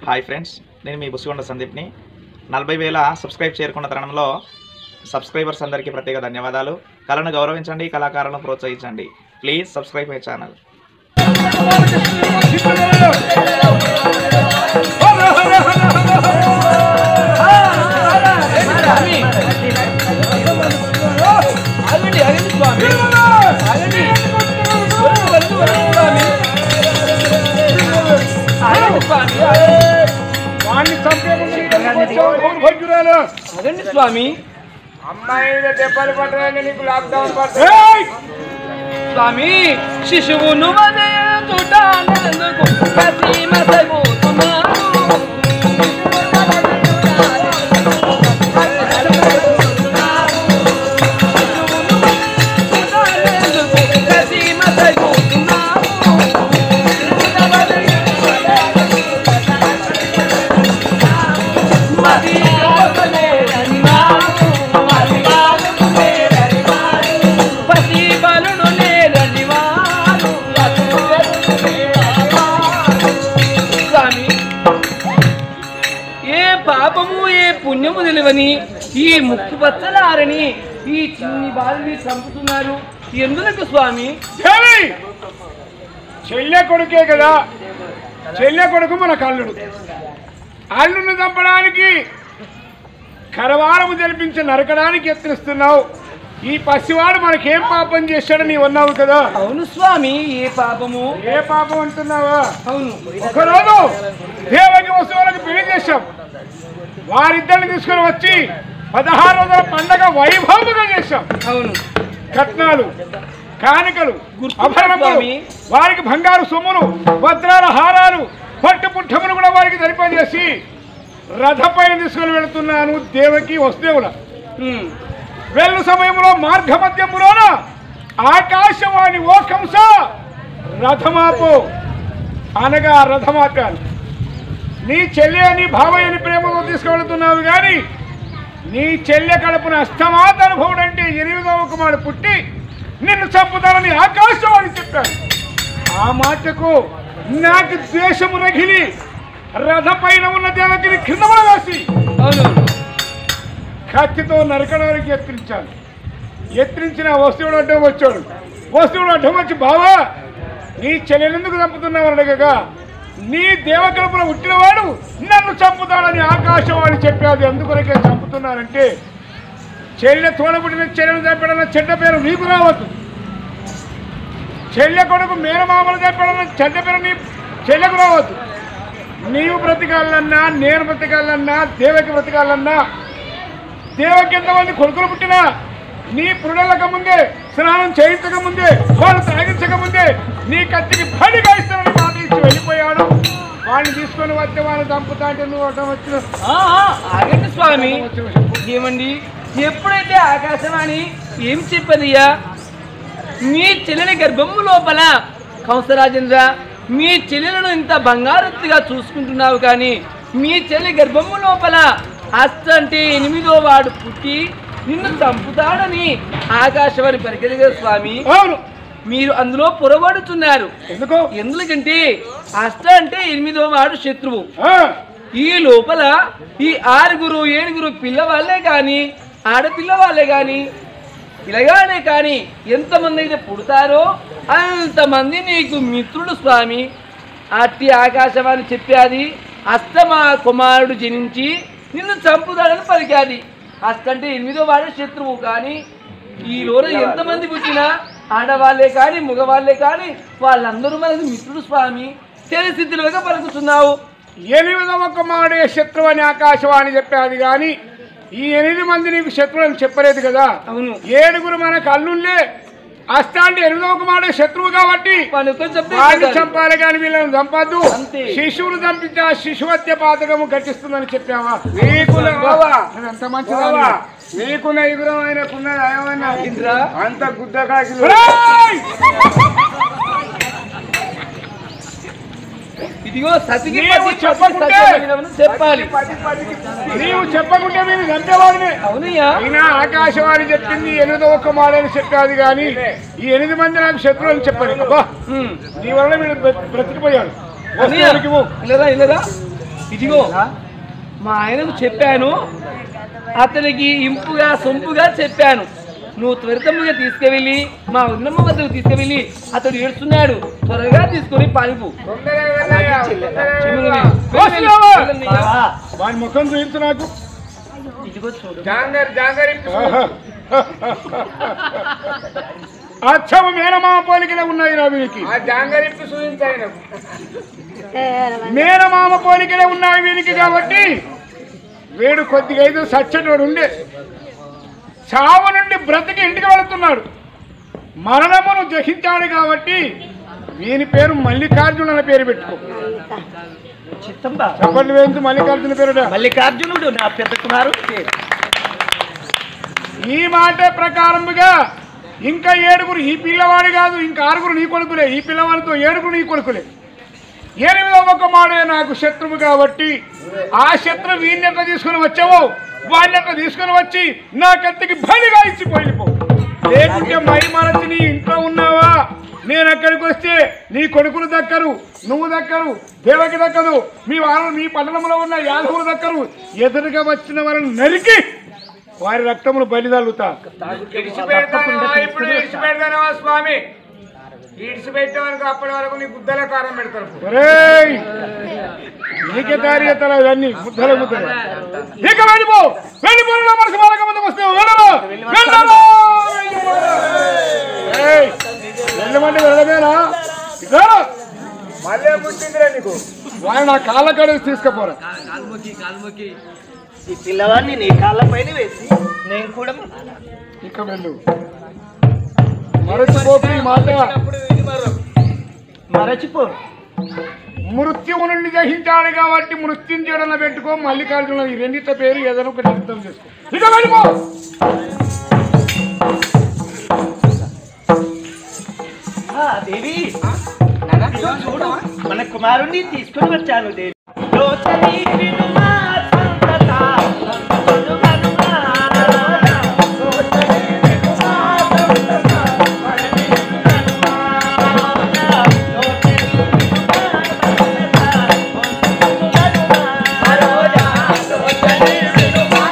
Hi friends నేను మీ బుసిగొండ సందీప్ని నలభై వేల సబ్స్క్రైబ్ చేరుకున్న తరుణంలో సబ్స్క్రైబర్స్ అందరికీ ప్రత్యేక ధన్యవాదాలు కళను గౌరవించండి కళాకారులను ప్రోత్సహించండి ప్లీజ్ సబ్స్క్రైబ్ మై ఛానల్ ఆగండి ఆగండి స్వామి ఆగండి వద్దు, వద్దు, వద్దు, స్వామి ఆగండి స్వామి వాణ్ణి చంపేయకుండా ఆగండి స్వామి అమ్మాయి దెబ్బలు పట్టడానికి నీకు లాక్డౌన్ పడుతుంది స్వామి శిశువును వదయుచుటానందుకు పసిమసగుతున్నాను. శిశువును పసిమసగుతున్నాను. మరి పసి బలుడు లేరని వారు స్వామి ఏ పాపము ఏ పుణ్యము తెలివని ఈ ముక్కు పచ్చలారని ఈ చిన్ని బాలని చంపుతున్నారు ఎందులకు స్వామి దేవి చెల్లె కొడుకే కదా చెల్లె కొడుకు మన కల్లుడు అల్లుని చంపడానికి కరవారము జరిపించి నరకడానికి యత్నిస్తున్నావు ఈ పసివాడు మనకేం పాపం చేశాడని నీవు అన్నావు కదా అవును స్వామి ఏ పాపము ఏ పాపం అంటున్నావా అవును ఒకరోజు దేవకి వస్తువులకు పెళ్లి చేశాం వారిద్దరిని తీసుకొని వచ్చి పదహారు రోజుల పండగ వైభవంగా చేశాం అవును కట్నాలు కానుకలు గుర్తు అభరణములు స్వామి. వారికి బంగారు సొమ్ములు వజ్రాల హారాలు పట్టు పుట్టములు కూడా వారికి సరిపజేసి రథపైన తీసుకొని వెళుతున్నాను దేవకి వసుదేవుల ఉమ్. వెళ్ళు సమయంలో మార్గ మధ్యములోన ఆకాశవాణి ఓ కంస రథమాపు అనగా రథమాపాను నీ చెల్లె నీ భావయ్యని ప్రేమతో తీసుకువెళుతున్నావు కానీ నీ చెల్లె కడుపున అష్టమాత అనుభవుడు అంటే ఎనిమిదవ కుమారుడు పుట్టి నిన్ను చంపుతానని ఆకాశవాణి చెప్పాను ఆ మాటకు నాకు ద్వేషము రగిలి రథపైన ఉన్న దేవకిని కింద వేసి అవును కత్తితో నరకడానికి ఎత్తించాను ఎత్తించిన వస్తువుడు అడ్డం వచ్చాడు వస్తువుడు అడ్డం వచ్చి బావా నీ చెల్లెలెందుకు చంపుతున్నావు అడగగా నీ దేవకల్పన పుట్టినవాడు నన్ను చంపుతాడని ఆకాశవాణి చెప్పాది అందుకొరకే చంపుతున్నానంటే చెల్లె తోడబుట్టిన చెల్లెలు చంపడన్న చెడ్డ పేరు నీకు రావద్దు చెల్లె కొడుకు మేనమామలు చెప్పడన్న చెడ్డ పేరు నీ చెల్లెకు రావద్దు నీవు బ్రతకాలన్నా నేను బ్రతకాలన్నా దేవకి బ్రతకాలన్నా దేవకి ఎంతమంది కొడుకులు పుట్టినా నీ పురుడలక ముందే స్నానం చేయించక ముందే వాళ్ళు తాగించక ముందే నీ కత్తికి పడిగా ఇస్తానని మాట ఇచ్చి వెళ్ళిపోయాడు వాడిని తీసుకొని వస్తే వాళ్ళని చంపుతా అంటే నువ్వు అడ్డం వచ్చిన ఆ, ఆ, ఆగండి స్వామి ఏమండి ఎప్పుడైతే ఆకాశవాణి ఏం చెప్పదయ్యా మీ చెల్లెలి గర్భము లోపల కంసరాజేంద్ర మీ చెల్లెలను ఇంత బంగారత్తుగా చూసుకుంటున్నావు కానీ మీ చెల్లి గర్భము లోపల అస్త అంటే ఎనిమిదో వాడు పుట్టి నిన్ను చంపుతాడని ఆకాశవాణి పరిగెలిగా స్వామి అవును మీరు అందులో పొరబడుతున్నారు ఎందుకు ఎందుకంటే అష్ట అంటే ఎనిమిదో వాడు శత్రువు ఆ, ఈ లోపల ఈ ఆరుగురు ఏడుగురు పిల్లవాళ్ళే కానీ ఆడపిల్ల వాళ్ళే కానీ పిల్లగానే కానీ ఎంతమంది అయితే పుడతారో అంతమంది నీకు మిత్రుడు స్వామి అట్టి ఆకాశవాణి చెప్పాది అస్తమా కుమారుడు జనించి నిన్ను చంపుతాడని పలికాది అస్తంటే ఎనిమిదో వాడే శత్రువు కానీ ఈ రోజు ఎంతమంది పుట్టినా ఆడవాళ్ళే కానీ మగవాళ్ళే కానీ వాళ్ళందరూ మనకు మిత్రుడు స్వామి తెలిసి తెలివిగా పలుకుతున్నావు ఎనిమిదవ కుమారుడే శత్రువు అని ఆకాశవాణి చెప్పాది కానీ ఈ ఎనిమిది మంది నీకు శత్రువు అని చెప్పలేదు కదా అవును ఏడుగురు మన కళ్ళుండే అష్టాంటి ఎనిమిదవ కుమారుడే శత్రువు కాబట్టి వాళ్ళు ఎక్కువ చెప్తే వాడిని చాలు. చంపాలి కానీ వీళ్ళని చంపద్దు అంతే. శిశువును చంపించి ఆ శిశువత్య పాతకము గట్టిస్తుందని చెప్పావా నీకున్న బావా, ఎంత బావా, మంచిది నీకున్న ఎగురం ఆయనకున్నది ఏమన్నా ఇంద్రా అంత గుద్ద కాకిలు ఇదిగో సతికి నీవు పతి, పతికి చెప్పకుంటే- సత్యమైనవని చెప్పాలి నీవు చెప్పకుంటే మీరు చంపేవాడిని అవునయ్యా అయినా ఆకాశవాణి చెప్పింది ఎనిమిదవ కుమారుడు అని చెప్పాది కానీ ఈ ఎనిమిది మంది నాకు శత్రువు అని చెప్పారు అబ్బా ఉమ్. నీ వల్ల వీడు బ్ర- బ్రతికిపోయాడు అన్నయ్య, వస్తువులకి ఇవ్వు. ఇల్లరా ఇల్లరా ఇదిగో మా ఆయనకు చెప్పాను అతనికి ఇంపుగా సొంపుగా చెప్పాను నువ్వు త్వరితముగా తీసుకువెళ్ళి మా ఉన్నమ్మ వద్దకు తీసుకువెళ్ళి అతడు ఏడుస్తున్నాడు త్వరగా తీసుకొని పాలిపు చిన్నగానే. వెళ్ళి, వెళ్ళి, వెళ్ళి. వాని ముఖం చూపించు నాకు జాంగర్ జాంగర్ ఆహా. అచ్చము మేనమామ పోలికలే ఉన్నాయి రా వీరికి ఆ జాంగర్ ఇప్పి చూపించాయి మేనమామ పోలికలే ఉన్నాయి వీరికి కాబట్టి వీడు కొద్దిగా ఐదు సచ్చటోడు ఉండే చావు నుండి బ్రతికి ఇంటికి వెళుతున్నాడు మరణమును జహించాడు కాబట్టి వీని పేరు మల్లికార్జున అనే పేరు పెట్టుకో చిత్తంబా చెప్పండి వేయించు మల్లికార్జున పేరుట మల్లికార్జునుడు నా పెద్ద కుమారుడు పేరు ఈ మాట ప్రకారముగా ఇంకా ఏడుగురు ఈ పిల్లవాడు కాదు ఇంకా ఆరుగురు నీ కొడుకులే ఈ పిల్లవాడితో ఏడుగురు నీ కొడుకులే ఎనిమిదవ ఒక మాడే నాకు శత్రువు కాబట్టి ఆ శత్రువు వీడిని ఎట్లా తీసుకుని వచ్చావో వాడిని ఎట్లా తీసుకుని వచ్చి నా కత్తికి బలిగా ఇచ్చి పోయిపో లేకుంటే మై మనసి నీ ఇంట్లో ఉన్నావా నేను అక్కడికి వస్తే నీ కొడుకులు దక్కరు నువ్వు దక్కరు దేవకి దక్కదు మీ వాళ్ళు మీ పట్టణంలో ఉన్న యాదవులు దక్కరు ఎదురుగా వచ్చిన వాళ్ళని నరికి వారి రక్తమును బలిదల్లుతా ఇప్పుడు ఇడిచిపెడతానవా స్వామి ఇడిచిపెట్టామనుకో అప్పటి వరకు నీ గుద్దల కారం పెడతారు ఒరేయ్ నీకే దారి ఎత్తారా ఇవన్నీ ముద్దలే ముద్దలే ఇక వెళ్ళిపో వెళ్ళిపో నా మనసు బాగా ముందుకు వస్తే వెళ్ళరు వెళ్ళరు ఏయ్, వెళ్ళమంటే వెళ్ళమేనా ఇదా మళ్ళీ పుట్టిందిరా నీకు వాడు నా కాళ్ళ కడిగి తీసుకుపోరా ఈ పిల్లవాడిని నీ కాళ్ళ పైన వేసి నేను కూడా ఇక వెళ్ళు మరచిపోకు ఈ మాట మరచిపో మృత్యువు నుండి జయించాడు కాబట్టి మృత్యుంజయుడన పెట్టుకో మల్లికార్జున ఈ రెండిట పేరు ఏదైనా ఒకటి అర్థం చేసుకో ఇక వెళ్ళిపో దేవి ఇదిగో చూడు మన కుమారుణ్ణి తీసుకుని వచ్చాను దేవి లోచని వినుమా సంతత, మను మనుమా. లోచని వినుమా సంతత, మను మనుమా. లోచని వినుమా సంతత, మను మనుమా. లోచని వినుమా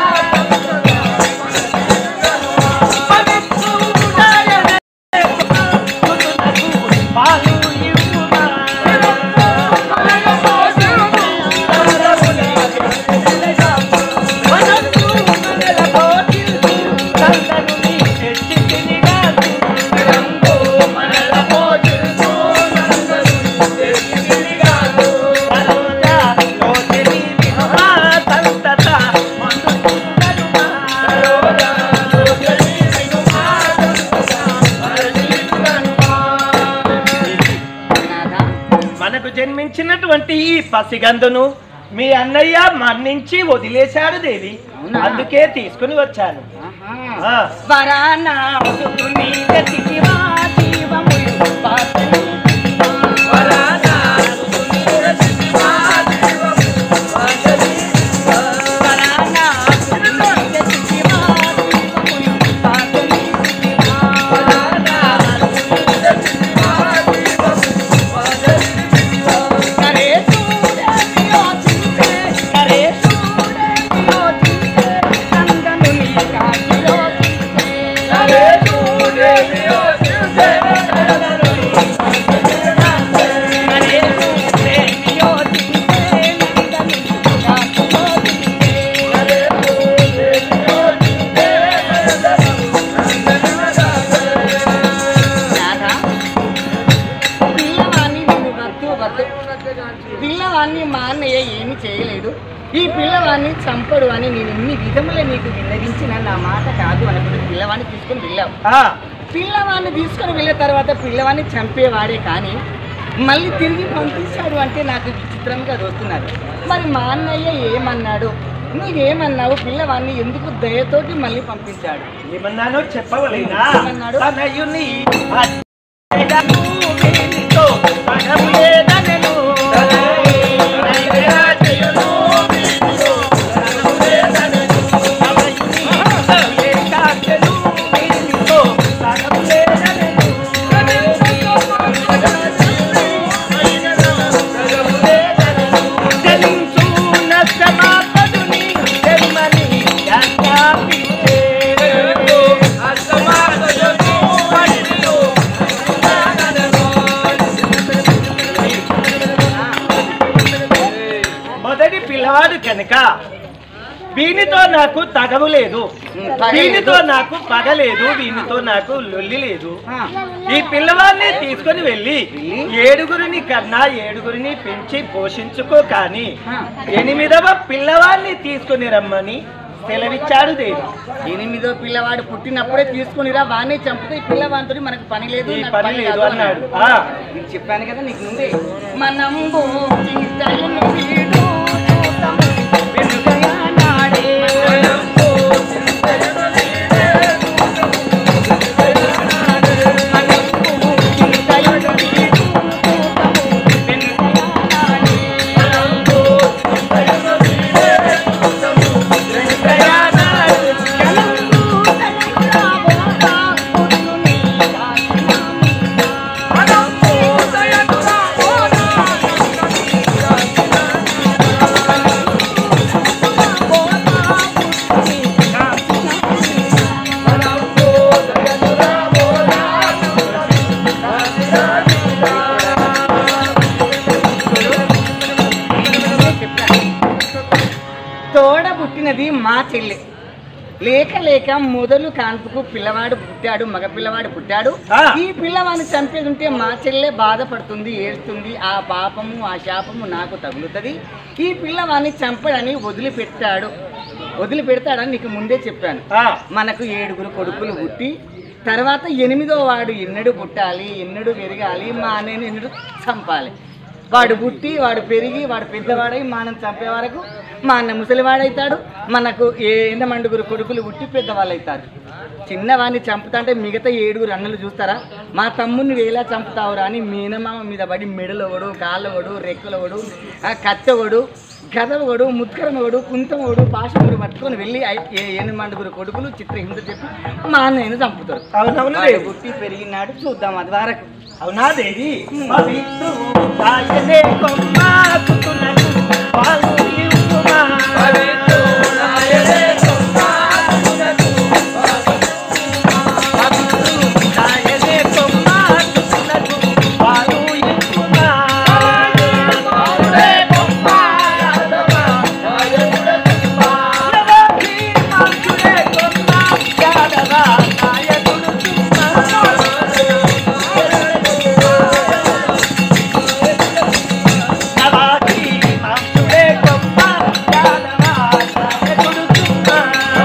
మనకు జన్మించినటువంటి ఈ పసిగందును మీ అన్నయ్య మన్నించి వదిలేశాడు దేవి అందుకే తీసుకుని వచ్చాను ఆ. పిల్లవాడిని నిన్ను వద్దు వద్దు పిల్లవాడిని మా అన్నయ్య ఏమి చేయలేడు ఈ పిల్లవాడిని చంపడు అని నేను ఇన్ని విధములే నీకు విన్నవించిన నా మాట కాదు అనుకుంటే పిల్లవాడిని తీసుకొని వెళ్ళావు ఆ. పిల్లవాడిని తీసుకొని వెళ్ళిన తర్వాత పిల్లవాడిని చంపేవాడే కానీ మళ్ళీ తిరిగి పంపించాడు అంటే నాకు విచిత్రంగా దోస్తున్నారు మరి మా అన్నయ్య ఏమన్నాడు నువ్వేమన్నావు పిల్లవాడిని ఎందుకు దయతోటి మళ్ళీ పంపించాడు ఏమన్నానో చెప్పవలేనా ఏమన్నాడు? తనయుని అడ్డము వీనితో తనములేదనెను. తనయుని వీనితో తనములేదనెను. తనయుని ఏకాగ్రను వీనితో తనములేదనెను. తనములేదనెను. జనించు మొదటి పిల్లవాడు కనుక వీనితో నాకు తగవు లేదు వీనితో నాకు పగ లేదు వీనితో నాకు లొల్లి లేదు ఈ పిల్లవాడిని తీసుకొని వెళ్ళి ఏడుగురిని కన్నా ఏడుగురిని పెంచి పోషించుకో కానీ ఎనిమిదవ పిల్లవాడిని తీసుకొని రమ్మని సెలవిచ్చాడు దేవి ఎనిమిదో పిల్లవాడు పుట్టినప్పుడే తీసుకునిరా వానే చంపితే ఈ పిల్లవాడితో మనకు పని లేదు ఈ నాకు పని లేదు కాదు అన్నాడు ఆ, నీకు చెప్పాను కదా నీకు ముందే మనంబు చింతలను వీడు వెనుకగా నాడే. మనంబు చింతలను వీడు వెనుకగా నాడే. కలంబు తలకాబోతా పుట్టుని తోడ పుట్టినది మా చెల్లె లేక లేక మొదలు కాన్పుకు పిల్లవాడు పుట్టాడు మగ పిల్లవాడు పుట్టాడు ఆ. ఈ పిల్లవాడిని చంపేది ఉంటే మా చెల్లె బాధపడుతుంది ఏడుస్తుంది ఆ పాపము ఆ శాపము నాకు తగులుతుంది ఈ పిల్లవాడిని చంపడని వదిలిపెట్టాడు వదిలిపెడతాడని నీకు ముందే చెప్పాను ఆ, మనకు ఏడుగురు కొడుకులు పుట్టి తర్వాత ఎనిమిదో వాడు ఎన్నడు పుట్టాలి ఎన్నడు పెరగాలి మా అన్నయ్యని ఎన్నడు చంపాలి వాడు పుట్టి వాడు పెరిగి వాడు పెద్దవాడై మనం చంపే వరకు మా అన్న ముసలివాడవుతాడు మనకు ఏ మండుగురు కొడుకులు పుట్టి పెద్దవాళ్ళు అవుతారు చిన్నవాడిని చంపుతా మిగతా ఏడుగురు అన్నలు చూస్తారా మా తమ్ముడిని వేలా చంపుతావురా అని మీనమామ మీద పడి మెడలవడు కాళ్ళవడు రెక్కలవడు కత్తవడు గదవడు ముత్కరమవడు కుంతమవడు పాశముడు పట్టుకొని వెళ్ళి ఐ- ఏ- ఎనిమిది మండుగురు కొడుకులు చిత్రహింస చెప్పి మా అన్నయ్యను చంపుతారు అవునవును వాడు దేవి పుట్టి పెరిగినాడు చూద్దాం అది వరకు అవునా దేవి పవిత్రుడు ఆయనే కొమ్మాకుతున్నట్టు పాలు ఇవ్వుమా. ఆయనే కొమ్మాకుతున్నట్టు పాలు ఇవ్వుమా. నవాబీ మంచులే కొమ్మా యాదవా నాయకుడు చుమ్మా. నవాబీ మంచులే కొమ్మా యాదవా నాయకుడు చుమ్మా.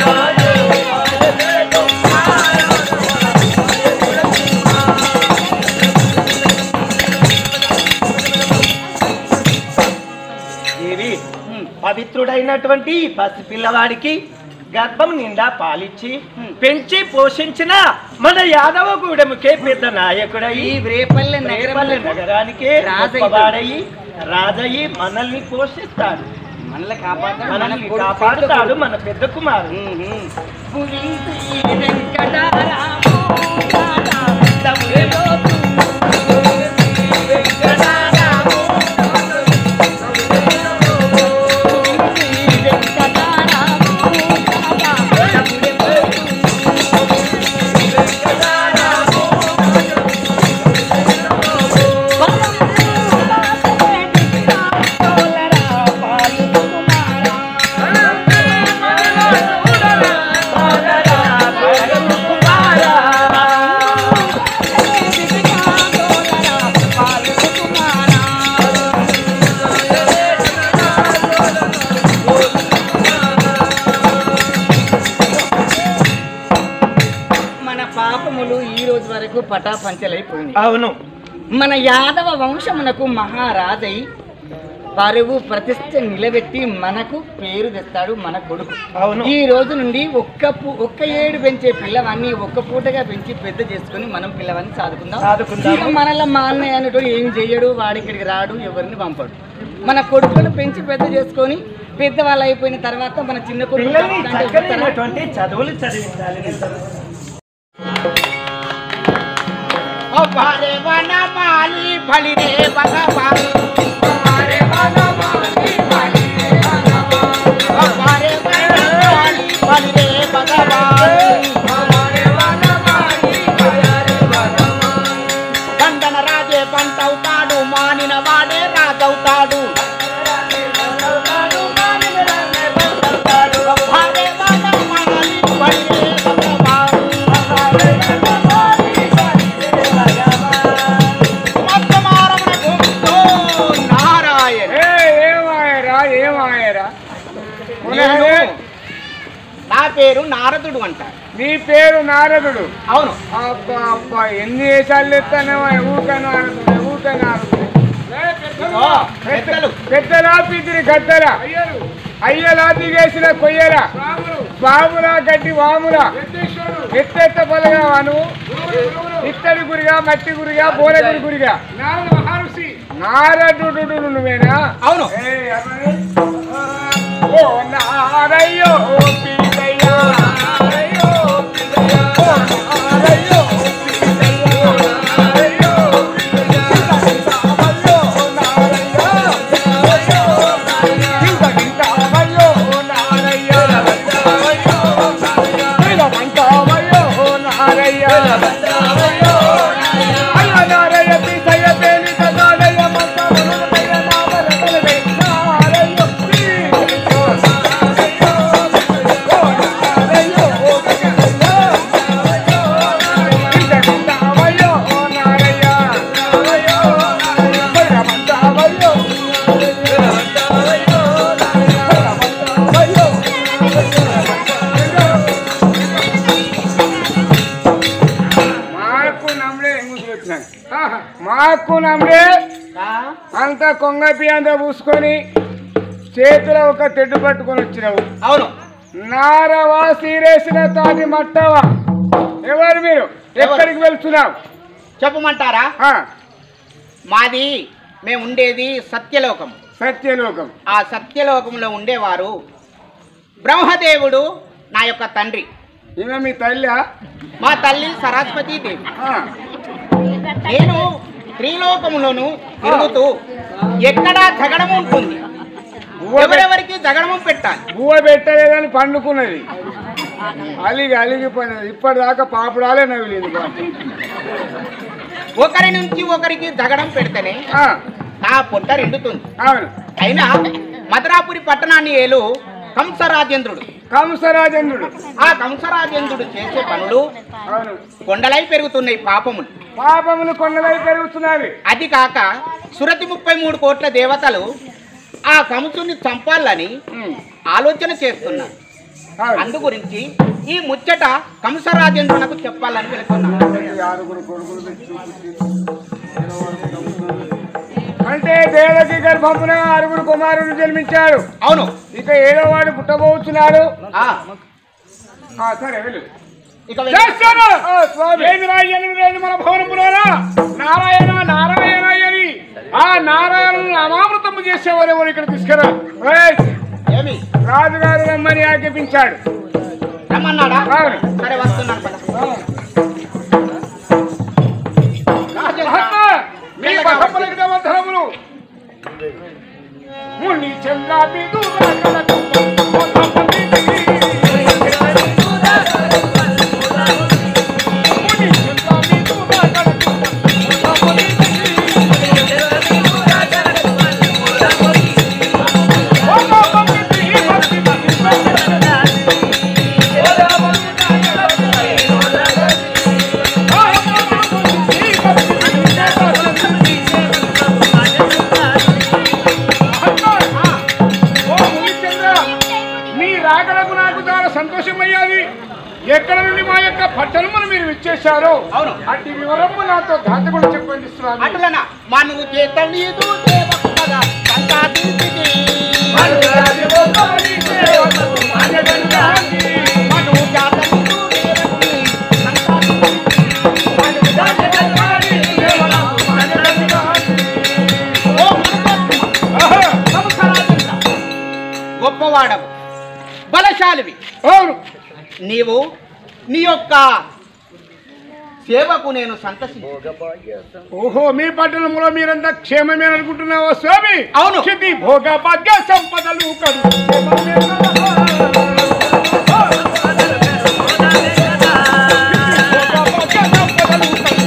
దేవి పవిత్రుడైనటువంటి ఈ పసి పిల్లవాడికి గర్భం నిండా పాలిచ్చి పెంచి పోషించిన మన యాదవగూడెముకే పెద్ద నాయకుడై ఈ రేపల్లె రేపల్లె నగరం నగరానికే రాజయ్య. గొప్పవాడయి రాజయ్యి మనల్ని పోషిస్తాడు మనల్ని కాపాడతాడు మనల్ని కాపాడుతాడు మన పెద్ద కుమారుడు పులింటి వెంకటరాము రాధా తమ్ముడేలో పులింటి వెంకటరాము రాధా తమ్ముడేలో మన పాపములు ఈ రోజు వరకు పటాపంచలైపోయినాయి అవును మన యాదవ వంశమునకు మహారాజై పరువు ప్రతిష్ట నిలబెట్టి మనకు పేరు తెస్తాడు మన కొడుకు అవును. ఈ రోజు నుండి ఒక్క పు- ఒక్క ఏడు పెంచే పిల్లవాన్ని ఒక్క పూటగా పెంచి పెద్ద చేసుకుని మనం పిల్లవాన్ని సాదుకుందాం సాదుకుందాం. ఇక మనలో మా అన్నయ్య అనేటో ఏం చెయ్యడు వాడి ఇక్కడికి రాడు ఎవరిని పంపడు మన కొడుకును పెంచి పెద్ద చేసుకొని పెద్దవాళ్ళు అయిపోయిన తర్వాత మన చిన్న కొడుకు పిల్లల్ని అంటే వస్తారా? చక్కనైనటువంటి చదువులు చదివించాలి నిజం. అవ్వారే వనమాలి బలిరే భగవాన్ అవ్వారే వనమాలి బలిరే భగవాన్ అవ్వారే వనమాలి బలిరే భగవాన్ అవ్వారే వనమాలి బలిరే భగవాన్ దండన రాజే పంటవుతాడు మానిన వాడే రాజవుతాడు నేను నా పేరు నారదుడు అంటారు నీ పేరు నారదుడు అవును అబ్బా అబ్బా ఎన్ని వేషాలు ఎత్తానో ఊక నారదుడు ఊక నారదుడు ఓ, పెద్దలు పెద్దలా పితిరి గద్దల అయ్యలా దిగేసిన కొయ్యల బాబులా గడ్డి వాములా ఎత్తెత్త పొలగా వాను ఇత్తడి గురిగా మట్టి గురిగా బోలగురి గురిగా నారదుడు నువ్వేనా అవును ఏయ్, అమ్మని. ఓ నారయ్యో పీతయ్య. నారయ్యో పీతయ్య. ఓ నారయ్యో పీతయ్య. నారయ్యో పీతయ్య. ఇంతవయ్యో నారయ్య. ఇంతవయ్యో నారయ్య. ఇంతవయ్యో నారయ్య. అయ్య నారయ్య పీతయ్య పేలిత నారయ్య మంత్రములు పైన నామరతలవే. నారయ్య పీతయ్య. ఓ నారయ్యో పీతయ్య. ఇంతవయ్యో నారయ్య. మంత్రమయ్యో. మాకు నమ్ముడే ఎంగుసులు వచ్చినాయి మాకు నమ్ముడే అంత కొంగపి అంత పూసుకొని చేతిలో ఒక తెడ్డు పట్టుకొని వచ్చినావు అవును నారవా సీరేసిన తాటి మట్టవా ఎవరు మీరు ఎక్కడికి వెళ్తున్నావు చెప్పమంటారా ఆ, మాది మేము ఉండేది సత్యలోకం సత్యలోకం ఆ సత్యలోకంలో ఉండేవారు బ్రహ్మదేవుడు నా యొక్క తండ్రి ఈమె మీ తల్లి మా తల్లి సరస్వతీ దేవి నేను త్రిలోకములోను తిరుగుతూ ఎక్కడా జగడం ఉంటుంది ఎవరెవరికి జగడము పెట్టాలి బువ్వ పెట్టలేదని పండుకున్నది అలిగి అలిగిపోయినది ఇప్పటిదాకా పాపుడాలే నవ్విలేదు బాబు. ఒకరి నుంచి ఒకరికి జగడం పెడితేనే ఆ, నా పొట్ట రెండుతుంది అవును అయినా మధురాపురి పట్టణాన్ని ఏలు కంసరాజేంద్రుడు కంసరాజేంద్రుడు ఆ కంసరాజేంద్రుడు చేసే పనులు అవును కొండలై పెరుగుతున్నాయి పాపములు పాపములు కొండలై పెరుగుతున్నవి అది కాక సురతి ముప్పై మూడు కోట్ల దేవతలు ఆ కంసుని చంపాలని ఉమ్, ఆలోచన చేస్తున్నారు అవును. అందు గురించి ఈ ముచ్చట కంసరాజేంద్రునకు చెప్పాలని వెళుతున్నాను ఈ ఆరుగురు కొడుకులు తెచ్చి చూపించి. అంటే దేవకి గర్భమున ఆరుగురు కుమారుడు జన్మించాడు అవును ఇక ఏడో వాడు పుట్టబోతున్నాడు ఆ, ఆ, సరే వెళ్ళు ఇక వెళ్ళు. చేస్తాను ఆ, స్వామి. ఏది రాయను లేదు మన భవనపులోనా నారాయణ నారాయణ అని ఆ నారాయణ నామామృతము చేసేవారు ఎవరు ఇక్కడ తీసుకురా ఏయ్, ఏమి రాజుగారు రమ్మని ఆజ్ఞాపించాడు రమ్మన్నాడా అవును. సరే వస్తున్నాను పద. రాజేంద్ర, మహాత్మా, మీ పసపలికి దేవధనములు ముని చంద్రాపి దూరగలకు ముని చంద్రాపి దూరగలకు ఓ మునిచంద్ర, మీ రాకడకు నాకు చాలా సంతోషమయ్యాది ఎక్కడ నుండి మా యొక్క పట్టణమును మీరు ఇచ్చేశారో అవును. అట్టి వివరము నాతో దాత కూడా చెప్పండి స్వామి అటులనా మనువు చేత నీదు దేవకగా సంతాపించితి. మనువు చేత నీదు దేవకుని సంతాపించితి. ఓ మనుగోత్తమ, ఆహా, సంవత్సరాదింత గొప్పవాడవు బలశాలివి అవును నీవు నీ యొక్క సేవకు నేను సంతసి ఓహో మీ పట్టణంలో మీరంతా క్షేమమే అనుకుంటున్నావా స్వామి అవును. క్షితి భోగ భాగ్య సంపదలు కడు క్షేమమే కదా. భోగ భాగ్య సంపదలు కడు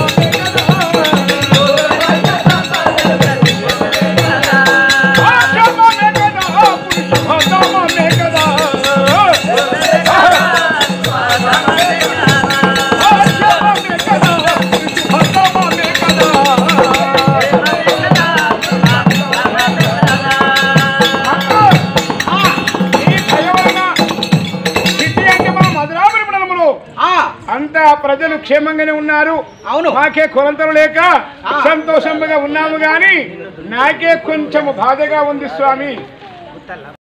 క్షేమమే కదా. ఆ క్షేమమే కదా, పురుషోత్తమమే కదా. ఆ క్షేమమే కదా, పురుషోత్తమమే కదా. అంతా ప్రజలు క్షేమంగానే ఉన్నారు అవును. మాకే కొరంతలు లేక సంతోషంగా ఉన్నాము గాని నాకే కొంచెం బాధగా ఉంది స్వామి